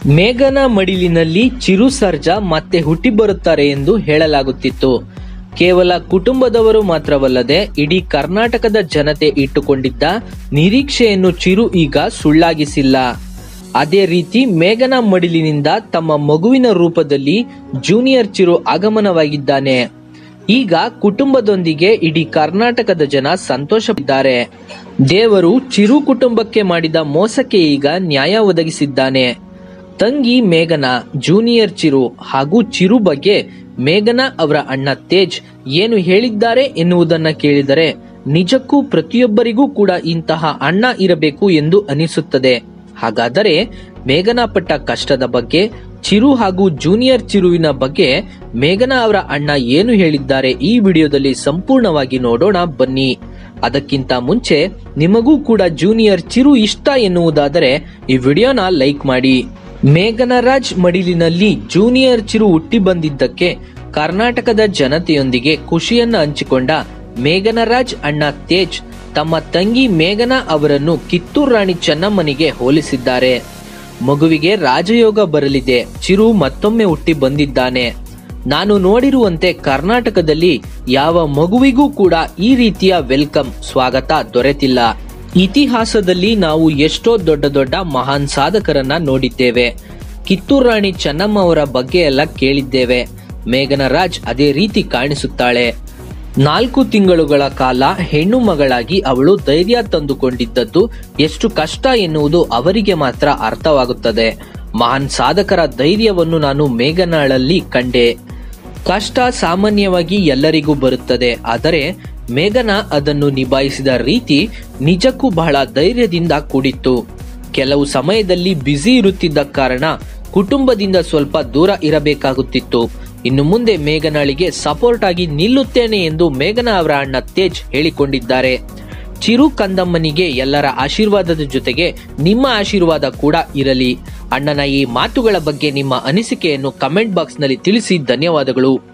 ಮೇಘನ ಮಡಿಲಿನಲ್ಲಿ ಚಿರು ಸರ್ಜಾ ಮತ್ತೆ ಹುಟ್ಟಿ ಬರುತ್ತಾರೆ ಎಂದು ಹೇಳಲಾಗುತ್ತಿತ್ತು ಕೇವಲ ಕುಟುಂಬದವರು ಮಾತ್ರವಲ್ಲದೆ ಇಡೀ ಕರ್ನಾಟಕದ ಜನತೆ ಇಟ್ಟುಕೊಂಡಿದ್ದ ನಿರೀಕ್ಷೆಯನ್ನು ಚಿರು ಈಗ ಸುಳ್ಳಾಗಿಸಿಲ್ಲ ಅದೇ ರೀತಿ ಮೇಘನ ಮಡಿಲಿನಿಂದ ತಮ್ಮ ಮಗುವಿನ ರೂಪದಲ್ಲಿ ಜೂನಿಯರ್ ಚಿರು ಆಗಮನವಾಗಿದ್ದಾನೆ ಈಗ ಕುಟುಂಬದೊಂದಿಗೆ ಇಡೀ ಕರ್ನಾಟಕದ ಜನ ಸಂತೋಷವಿದ್ದಾರೆ ದೇವರು ಚಿರು ಕುಟುಂಬಕ್ಕೆ ಮಾಡಿದ ಮೋಸಕ್ಕೆ ಈಗ ನ್ಯಾಯ ಒದಗಿಸಿದ್ದಾನೆ ತಂಗಿ ಮೇಘನ ಜೂನಿಯರ್ ಚಿರು ಹಾಗೂ ಚಿರು ಬಗ್ಗೆ ಮೇಘನ ಅವರ ಅಣ್ಣ ತೇಜ್ ಏನು ಹೇಳಿದ್ದಾರೆ ಎನ್ನುವುದನ್ನ ಕೇಳಿದರೆ ನಿಜಕ್ಕೂ ಪ್ರತಿಯೊಬ್ಬರಿಗೂ ಕೂಡ ಇಂತಹ ಅಣ್ಣ ಇರಬೇಕು ಎಂದು ಅನಿಸುತ್ತದೆ ಹಾಗಾದರೆ ಮೇಘನ ಪಟ್ಟ ಕಷ್ಟದ ಬಗ್ಗೆ ಚಿರು ಹಾಗೂ ಜೂನಿಯರ್ ಚಿರುವಿನ ಬಗ್ಗೆ ಮೇಘನ ಅವರ ಅಣ್ಣ ಏನು ಹೇಳಿದ್ದಾರೆ ಈ ವಿಡಿಯೋದಲ್ಲಿ ಸಂಪೂರ್ಣವಾಗಿ ನೋಡೋಣ ಬನ್ನಿ ಅದಕ್ಕಿಂತ ಮುಂಚೆ ನಿಮಗೂ ಕೂಡ ಜೂನಿಯರ್ ಚಿರು ಇಷ್ಟ ಎನ್ನುವುದಾದರೆ ಈ ವಿಡಿಯೋನ ಲೈಕ್ ಮಾಡಿ ಮೇಘನರಾಜ್ ಮಡಿಲಿನಲ್ಲಿ ಜೂನಿಯರ್ ಚಿರು ಹುಟ್ಟಿ ಬಂದಿದ್ದಕ್ಕೆ ಕರ್ನಾಟಕದ ಜನತೆಯೊಂದಿಗೆ ಖುಷಿಯನ್ನ ಹಂಚಿಕೊಂಡ ಮೇಘನರಾಜ್ ಅಣ್ಣ ತೇಜ್ ತಮ್ಮ ತಂಗಿ ಮೇಘನಾ ಅವರನ್ನು ಕಿತ್ತೂರು ರಾಣಿ ಚೆನ್ನಮ್ಮನಿಗೆ ಹೋಲಿಸಿದ್ದಾರೆ ಮಗುವಿಗೆ ರಾಜಯೋಗ ಬರಲಿದೆ ಚಿರು ಮತ್ತೊಮ್ಮೆ ಹುಟ್ಟಿ ಬಂದಿದ್ದಾನೆ ನಾನು ನೋಡಿರುವಂತೆ ಕರ್ನಾಟಕದಲ್ಲಿ ಯಾವ ಮಗುವಿಗೂ ಕೂಡ ಈ ರೀತಿಯ ವೆಲ್ಕಮ್ ಸ್ವಾಗತ ದೊರೆತಿಲ್ಲ ಇತಿಹಾಸದಲ್ಲಿ ನಾವು ಎಷ್ಟೋ ದೊಡ್ಡ ದೊಡ್ಡ ಮಹಾನ್ ಸಾಧಕರನ್ನ ನೋಡಿದ್ದೇವೆ ಕಿತ್ತೂರು ರಾಣಿ ಚೆನ್ನಮ್ಮ ಅವರ ಬಗ್ಗೆ ಎಲ್ಲ ಕೇಳಿದ್ದೇವೆ ಮೇಘನ ರಾಜ್ ಅದೇ ರೀತಿ ಕಾಣಿಸುತ್ತಾಳೆ ನಾಲ್ಕು ತಿಂಗಳುಗಳ ಕಾಲ ಹೆಣ್ಣು ಮಗಳಾಗಿ ಅವಳು ಧೈರ್ಯ ತಂದುಕೊಂಡಿದ್ದದ್ದು ಎಷ್ಟು ಕಷ್ಟ ಎನ್ನುವುದು ಅವರಿಗೆ ಮಾತ್ರ ಅರ್ಥವಾಗುತ್ತದೆ ಮಹಾನ್ ಸಾಧಕರ ಧೈರ್ಯವನ್ನು ನಾನು ಮೇಘನಾಳಲ್ಲಿ ಕಂಡೆ ಕಷ್ಟ ಸಾಮಾನ್ಯವಾಗಿ ಎಲ್ಲರಿಗೂ ಬರುತ್ತದೆ ಆದರೆ ಮೇಘನ ಅದನ್ನು ನಿಭಾಯಿಸಿದ ರೀತಿ ನಿಜಕ್ಕೂ ಬಹಳ ಧೈರ್ಯದಿಂದ ಕೂಡಿತ್ತು ಕೆಲವು ಸಮಯದಲ್ಲಿ ಬ್ಯುಸಿ ಇರುತ್ತಿದ್ದ ಕಾರಣ ಕುಟುಂಬದಿಂದ ಸ್ವಲ್ಪ ದೂರ ಇರಬೇಕಾಗುತ್ತಿತ್ತು ಇನ್ನು ಮುಂದೆ ಮೇಘನಾಳಿಗೆ ಸಪೋರ್ಟ್ ಆಗಿ ನಿಲ್ಲುತ್ತೇನೆ ಎಂದು ಮೇಘನ ಅವರ ಅಣ್ಣ ತೇಜ್ ಹೇಳಿಕೊಂಡಿದ್ದಾರೆ ಚಿರು ಕಂದಮ್ಮನಿಗೆ ಎಲ್ಲರ ಆಶೀರ್ವಾದದ ಜೊತೆಗೆ ನಿಮ್ಮ ಆಶೀರ್ವಾದ ಕೂಡ ಇರಲಿ ಅಣ್ಣನ ಈ ಮಾತುಗಳ ಬಗ್ಗೆ ನಿಮ್ಮ ಅನಿಸಿಕೆಯನ್ನು ಕಮೆಂಟ್ ಬಾಕ್ಸ್ನಲ್ಲಿ ತಿಳಿಸಿ ಧನ್ಯವಾದಗಳು